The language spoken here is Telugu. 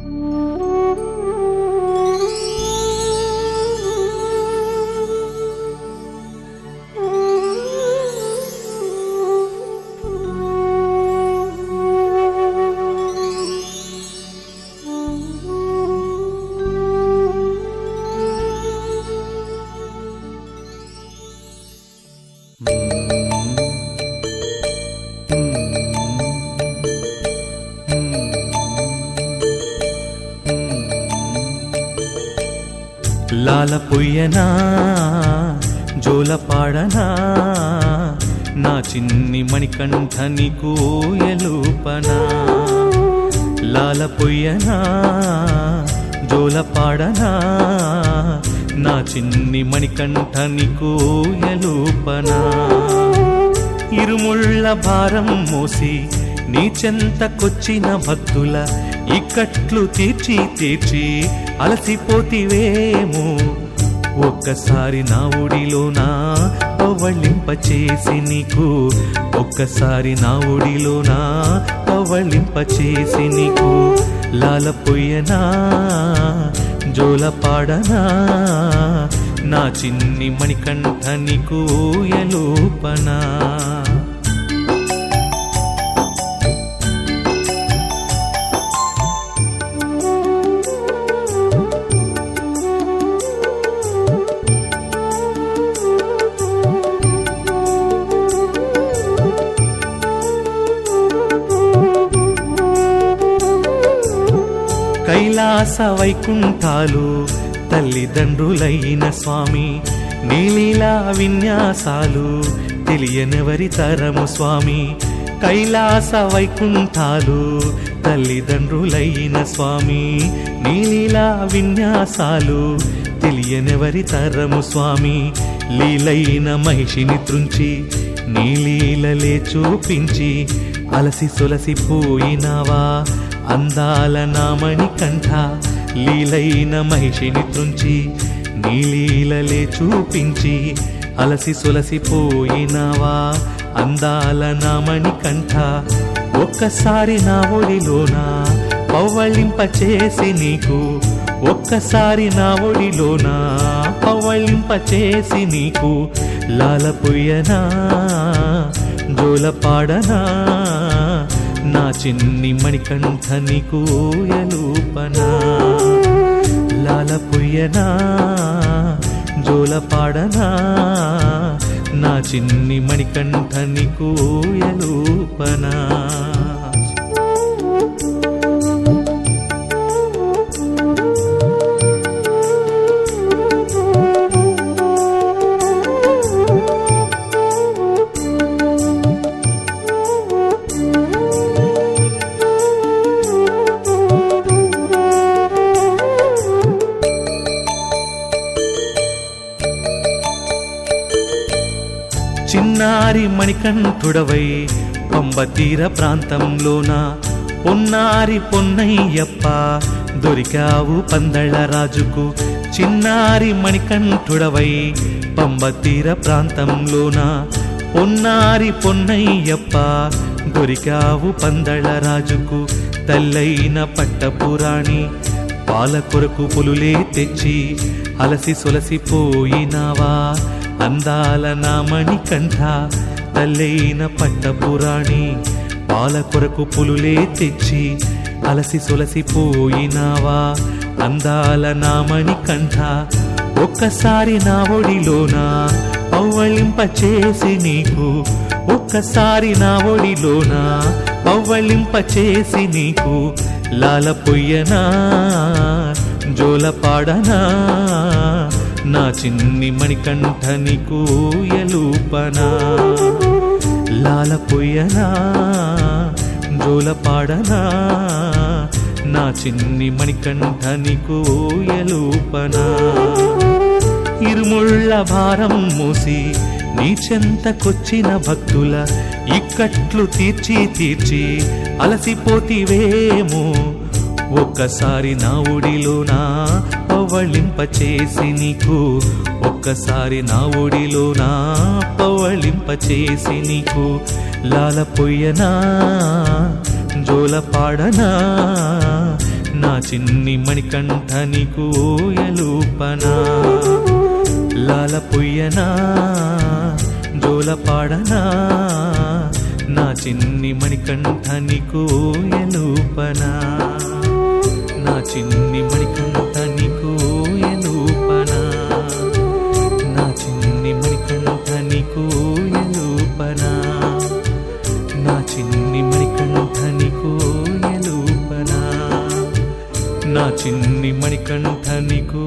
లాల పొయ్యనా జోల పాడనా నా చిన్ని మణికంఠ నీకు ఎలుపనా లాల పొయ్యనా జోల పాడనా నా చిన్ని మణికంఠ నీకు ఎలుపనా ఇరుముళ్ళ భారం మోసి నీ చెంతకొచ్చిన భక్తుల ఇక్కట్లు తీర్చి తీర్చి అలసిపోతివేమో ఒక్కసారి నా ఒడిలోనా పవళింపచేసి నీకు ఒక్కసారి నా ఒడిలోనా పవళింపచేసి నీకు లాలపోయనా జోల పాడనా నా చిన్ని మణికంఠ నీకు ఎలుపనా కైలాస వైకుంఠాలు తల్లిదండ్రులైన స్వామి నీలీలా విన్యాసాలు తెలియనెవరి తరము స్వామి కైలాస వైకుంఠాలు తల్లిదండ్రులైన స్వామి నీలీలా విన్యాసాలు తెలియనెవరి తరము స్వామి లీలైన మహిషిని త్రుంచి నీలీలలే చూపించి అలసి సొలసిపోయినావా అందాల నామణి కంఠ లీలైన మహిషిని త్రుంచి నీలీలలే చూపించి అలసి సొలసిపోయినావా అందాల నామణి కంఠ ఒక్కసారి నా ఒడిలోనా పవ్వళింపచేసి నీకు ఒక్కసారి నా ఒడిలోనా పవ్వళింపచేసి నీకు లాలపుయ్యనా జోలపాడనా నా చిన్ని మణికంఠ నీకు ఎలుపనా లాలపుయ్యనా జోలపాడనా నా చిన్ని మణికంఠ నీకు ఎలుపనా చిన్నారి మణికంఠుడవై పంబతీర ప్రాంతంలోన పొన్నారి పొన్నయ్యప్ప దొరికావు పందళ్ళ రాజుకు చిన్నారి మణికంఠుడవై పంబతీర ప్రాంతంలోన పొన్నారి పొన్నయ్యప్ప దొరికావు పందళ్ళ రాజుకు తల్లైన పట్టపురాణి పాల కొరకు పులులే తెచ్చి అలసి సొలసిపోయినావా అందాల నామణి కంఠ తల్లైన పట్టపురాణి పాల కొరకు పులులే తెచ్చి అలసి సొలసిపోయినావా అందాల నామణి కంఠ ఒక్కసారి నా ఒడిలోనా పవ్వళింపచేసి నీకు ఒక్కసారి నా ఒడిలోనా పవ్వళింపచేసి నీకు లాలపొయ్యనా జోలపాడనా నా చిన్ని మణికంఠ నీకు ఎలుపనా లాలపొయ్యనా జోలపాడనా నా చిన్ని మణికంఠ నీకు ఎలుపనా ఇరుముళ్ళ భారం మూసి నీ చెంతకొచ్చిన భక్తుల ఇక్కట్లు తీర్చి తీర్చి అలసిపోతివేమో ఒక్కసారి నా ఒడిలోనా పవళింపచేసి నీకు ఒక్కసారి నా ఒడిలోనా పవళింపచేసి నీకు లాలపొయ్యనా జోలపాడనా నా చిన్ని మణికంఠ నీకు ఓయలూపనా లాల పొయ్యనా జోల పాడనా నా చిన్ని మణికంఠ నీకు ఓయలూపనా నా చిన్ని మణికంఠ నీకు ఓయలూపనా నా చిన్ని మణికంఠ నీకు ఓయలూపనా నా చిన్ని మణికంఠ నీకు ఓయలూపనా నా చిన్ని మణికంఠ నీకు